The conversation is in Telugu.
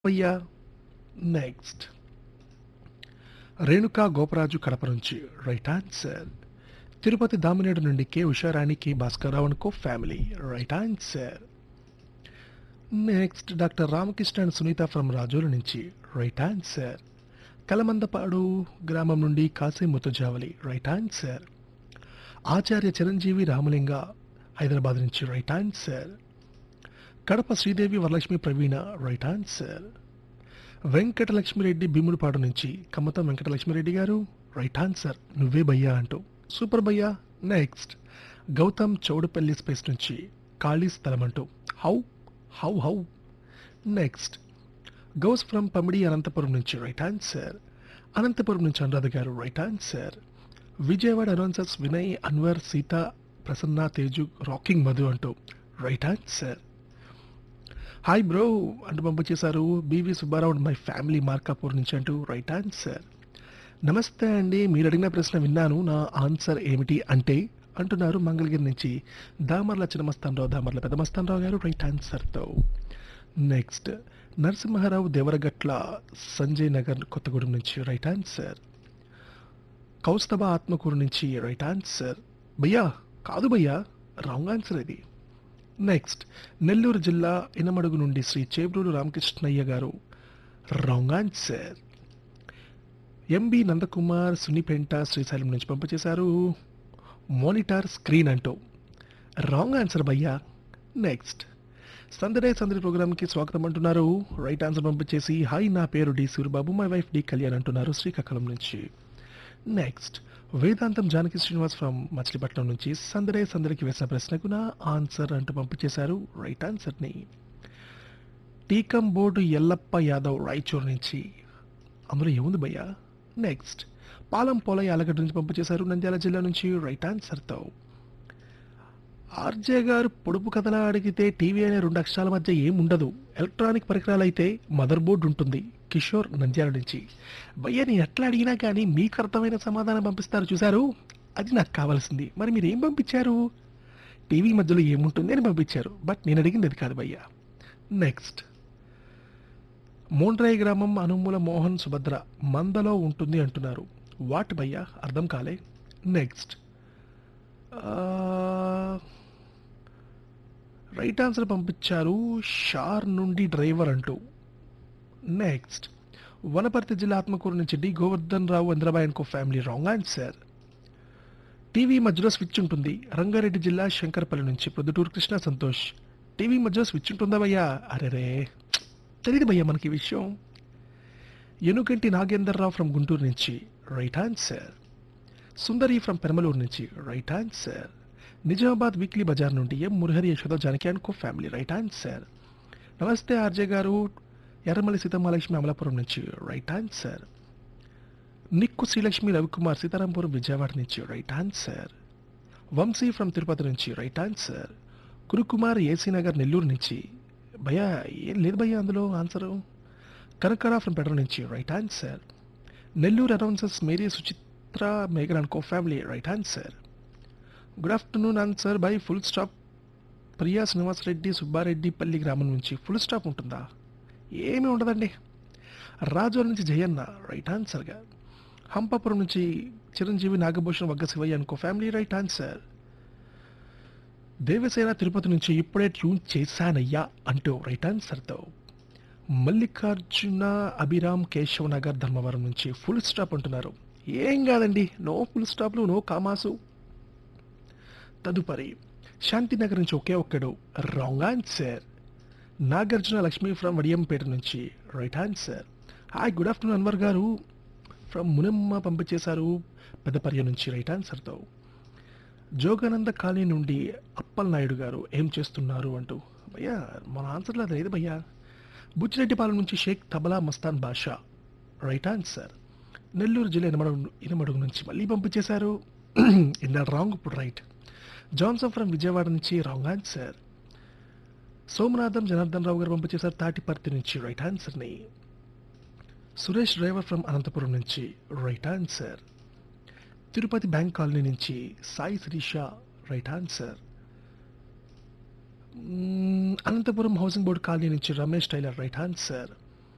అయ్యా నెక్స్ట్ రేణుకా గోపరాజు కడప నుంచి రైట్ ఆన్సర్ తిరుపతి దామినేడు నుండి K Usharani K Bhaskarrao and co family right answer next doctor Ramakrishna and Sunitha from Razole నుంచి రైట్ ఆన్సర్ కలమందపాడు గ్రామం నుండి కాశీ ముతుజావలి రైట్ ఆన్సర్ ఆచార్య చిరంజీవి రామలింగ హైదరాబాద్ నుంచి right answer Kadapa Sridevi Varalakshmi Praveena right answer Venkatalakshmireddy Bheemudipadu నుంచి కమ్మతం వెంకటలక్ష్మిరెడ్డి గారు రైట్ ఆన్సర్ నువ్వే భయ్యా అంటూ సూపర్ భయ్యా నెక్స్ట్ గౌతమ్ చౌడపల్లి స్పేస్ నుంచి ఖాళీ స్థలం అంటూ how how how next Gous from Pamidi Anantapuram నుంచి రైట్ ఆన్సర్ అనంతపురం నుంచి Anuradha garu right answer Vijayawada announcers Vinay Anwar Seeta Prasanna Teju rocking Madhu అంటూ రైట్ ఆన్సర్ హాయ్ బ్రో అంటూ పంపించేశారు BV Subbarao my family Markapur నుంచి అంటూ రైట్ ఆన్సర్ నమస్తే అండి మీరు అడిగిన ప్రశ్న విన్నాను నా ఆన్సర్ ఏమిటి అంటే అంటున్నారు మంగళగిరి నుంచి దామర్ల చిన్నమస్తానరావు దామర్ల పెద్దమస్తానరావు గారు రైట్ ఆన్సర్తో నెక్స్ట్ నరసింహారావు దేవరగట్ల సంజయ్ నగర్ కొత్తగూడెం నుంచి రైట్ ఆన్సర్ కౌస్తభ ఆత్మకూరు నుంచి రైట్ ఆన్సర్ భయ్యా కాదు భయ్యా రాంగ్ ఆన్సర్ ఇది నెక్స్ట్ నెల్లూరు జిల్లా ఇనమడుగు నుండి Shri Chebruru Ramakrishnaiah garu wrong answer MB Nandakumar Sunnipenta Srisailam నుంచి పంపించేశారు మోనిటర్ స్క్రీన్ అంటూ రాంగ్ ఆన్సర్ భయ్యా నెక్స్ట్ సందడే సందడి ప్రోగ్రామ్కి స్వాగతం అంటున్నారు రైట్ ఆన్సర్ పంపించేసి హాయ్ నా పేరు D Suribabu my wife D Kalyan అంటున్నారు శ్రీకాకుళం నుంచి నెక్స్ట్ వేదాంతం జానకి శ్రీనివాస్ ఫ్రమ్ మచిలీపట్నం నుంచి సందడే సందడికి వేసిన ప్రశ్నకు నా ఆన్సర్ అంటూ పంపించేశారు రైట్ ఆన్సర్ని టీకం బోర్డు ఎల్లప్ప యాదవ్ రాయచూర్ నుంచి అందులో ఏముంది భయ్యా నెక్స్ట్ పాలం పోలయ్య ఆలగడ్డ నుంచి పంపించేశారు నంద్యాల జిల్లా నుంచి రైట్ ఆన్సర్తో ఆర్జే గారు పొడుపు కథలా అడిగితే టీవీ అనే రెండు అక్షరాల మధ్య ఏం ఉండదు ఎలక్ట్రానిక్ పరికరాలు అయితే మదర్ బోర్డు ఉంటుంది కిషోర్ నంద్యాల నుంచి భయ్య నేను ఎట్లా అడిగినా కానీ మీకు అర్థమైన సమాధానం పంపిస్తారు చూశారు అది నాకు కావాల్సింది మరి మీరు ఏం పంపించారు టీవీ మధ్యలో ఏముంటుంది అని పంపించారు బట్ నేను అడిగింది అది కాదు భయ్య నెక్స్ట్ మోండ్రాయి గ్రామం అనుమూల మోహన్ సుభద్ర మందలో ఉంటుంది అంటున్నారు వాట్ భయ్య అర్థం కాలే నెక్స్ట్ రైట్ ఆన్సర్ పంపించారు షార్ నుండి డ్రైవర్ అంటూ నెక్స్ట్ వనపర్తి జిల్లా ఆత్మకూరు నుంచి D Govardhan Rao Chandrabai and co family wrong answer TV మధ్యలో స్విచ్ ఉంటుంది రంగారెడ్డి జిల్లా శంకరపల్లి నుంచి ప్రొద్దుటూరు కృష్ణ సంతోష్ టీవీ మధ్యలో స్విచ్ ఉంటుందా భయ్యా అరెరే తెలియదు భయ్యా మనకి ఈ విషయం ఎనుగంటి నాగేందర్రావు ఫ్రమ్ గుంటూరు నుంచి right answer Sundari from Peramaluru నుంచి right answer Nizamabad weekly Bazar నుండి M Murahari Yashoda Janaki and co family right answer నమస్తే ఆర్జే గారు ఎర్రమల్లి సీతమ్మాలక్ష్మి అమలాపురం నుంచి రైట్ ఆన్సర్ నిక్కు శ్రీలక్ష్మి రవికుమార్ సీతారాంపురం విజయవాడ నుంచి right answer Vamsi from Tirupati నుంచి right answer Kurukumar AC Nagar Nellore నుంచి భయ్యా ఏం లేదు భయ్యా అందులో ఆన్సరు కనకరా ఫ్రమ్ పెట్రోల్ నుంచి right answer Nellore announcers Mary Suchitra మేఘన్ and co family right answer good afternoon answer by full stop Priya Srinivas Reddy Subbareddypalli గ్రామం నుంచి ఫుల్ స్టాప్ ఉంటుందా ఏమీ ఉండదండి రాజోల నుంచి జయన్న రైట్ ఆన్సర్గా హంపాపురం నుంచి చిరంజీవి నాగభూషణ్ వగ్గ శివయ్య అనుకో family right answer Devasena Tirupati నుంచి ఇప్పుడే ట్యూన్ చేశానయ్యా అంటూ రైట్ ఆన్సర్తో మల్లికార్జున అభిరామ్ కేశవ్ నగర్ ధర్మవరం నుంచి ఫుల్ స్టాప్ అంటున్నారు ఏం కాదండి నో ఫుల్ స్టాప్లు నో కామాసు తదుపరి శాంతినగర్ నుంచి ఒకే ఒక్కడు wrong answer Nagarjuna Lakshmi from Vadiyampeta నుంచి right answer hi good afternoon Anwar garu from Munamma పంపించేశారు పెద్దపర్య నుంచి రైట్ ఆన్సర్తో జోగానంద కాలనీ నుండి అప్పల్ నాయుడు గారు ఏం చేస్తున్నారు అంటూ భయ్యా మన ఆన్సర్లో అది లేదు భయ్యా బుచ్చిరెడ్డిపాలెం నుంచి షేక్ తబలా మస్తాన్ బాషా రైట్ ఆన్సర్ నెల్లూరు జిల్లా ఇనమడుగు ఇనమడుగు నుంచి మళ్ళీ పంపించేశారు ఇన్ రాంగ్ ఇప్పుడు రైట్ జాన్సన్ ఫ్రమ్ విజయవాడ నుంచి రాంగ్ ఆన్సర్ సోమనాథం జనార్దన్ రావు గారు పంపించేశారు తాటిపర్తి నుంచి రైట్ ఆన్సర్ని సురేష్ డ్రైవర్ ఫ్రమ్ అనంతపురం నుంచి right answer Tirupati bank colony నుంచి Sai Sirisha right answer hmm, Anantapur housing board colony నుంచి రమేష్ టైలర్ రైట్ ఆన్సర్